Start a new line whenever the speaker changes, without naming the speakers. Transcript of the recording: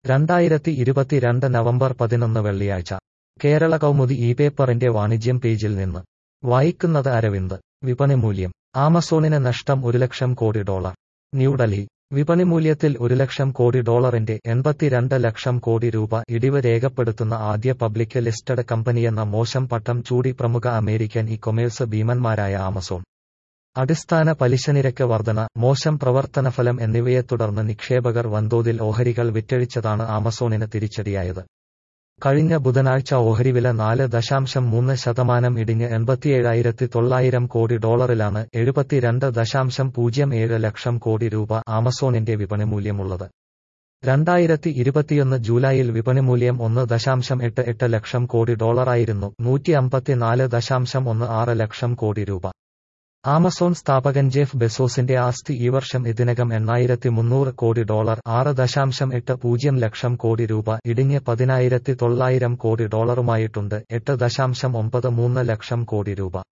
രണ്ടായിരത്തി ഇരുപത്തിരണ്ട് നവംബർ പതിനൊന്ന് വെള്ളിയാഴ്ച കേരള കൗമുദി ഈ പേപ്പറിന്റെ വാണിജ്യം പേജിൽ നിന്ന് വായിക്കുന്നത് അരവിന്ദ് വിപണി മൂല്യം ആമസോണിന് നഷ്ടം ഒരു ലക്ഷം കോടി ഡോളർ ന്യൂഡൽഹി വിപണി മൂല്യത്തിൽ ഒരു ലക്ഷം കോടി ഡോളറിന്റെ എൺപത്തിരണ്ട് ലക്ഷം കോടി രൂപ ഇടിവ് രേഖപ്പെടുത്തുന്ന ആദ്യ പബ്ലിക് ലിസ്റ്റഡ് കമ്പനിയെന്ന മോശം പട്ടം ചൂടി പ്രമുഖ അമേരിക്കൻ ഇ കൊമേഴ്സ് ഭീമന്മാരായ ആമസോൺ അടിസ്ഥാന പലിശനിരക്ക് വർധന മോശം പ്രവർത്തനഫലം എന്നിവയെ തുടർന്ന് നിക്ഷേപകർ വൻതോതിൽ ഓഹരികൾ വിറ്റഴിച്ചതാണ് ആമസോണിന് തിരിച്ചടിയായത് കഴിഞ്ഞ ബുധനാഴ്ച ഓഹരിവില നാല് ദശാംശം മൂന്ന് ശതമാനം ഇടിഞ്ഞ് എൺപത്തിയേഴായിരത്തി തൊള്ളായിരം കോടി ഡോളറിലാണ് എഴുപത്തിരണ്ട് ദശാംശം പൂജ്യം ഏഴ് ലക്ഷം കോടി രൂപ ആമസോണിന്റെ വിപണി മൂല്യമുള്ളത് രണ്ടായിരത്തി ഇരുപത്തിയൊന്ന് ജൂലൈയിൽ വിപണി മൂല്യം ഒന്ന് ദശാംശം എട്ട് എട്ട് ലക്ഷം കോടി ഡോളറായിരുന്നു നൂറ്റി അമ്പത്തിനാല് ദശാംശം ഒന്ന് ആറ് ലക്ഷം കോടി രൂപ ആമസോൺ സ്ഥാപകൻ ജെഫ് ബെസോസിന്റെ ആസ്തി ഈ വർഷം ഇതിനകം എണ്ണായിരത്തി മുന്നൂറ് കോടി ഡോളർ ആറ് ദശാംശം എട്ട് പൂജ്യം ലക്ഷം കോടി രൂപ ഇടിഞ്ഞ് പതിനായിരത്തി തൊള്ളായിരം കോടി ഡോളറുമായിട്ടുണ്ട് എട്ട് ദശാംശം ഒമ്പത് മൂന്ന് ലക്ഷം കോടി രൂപ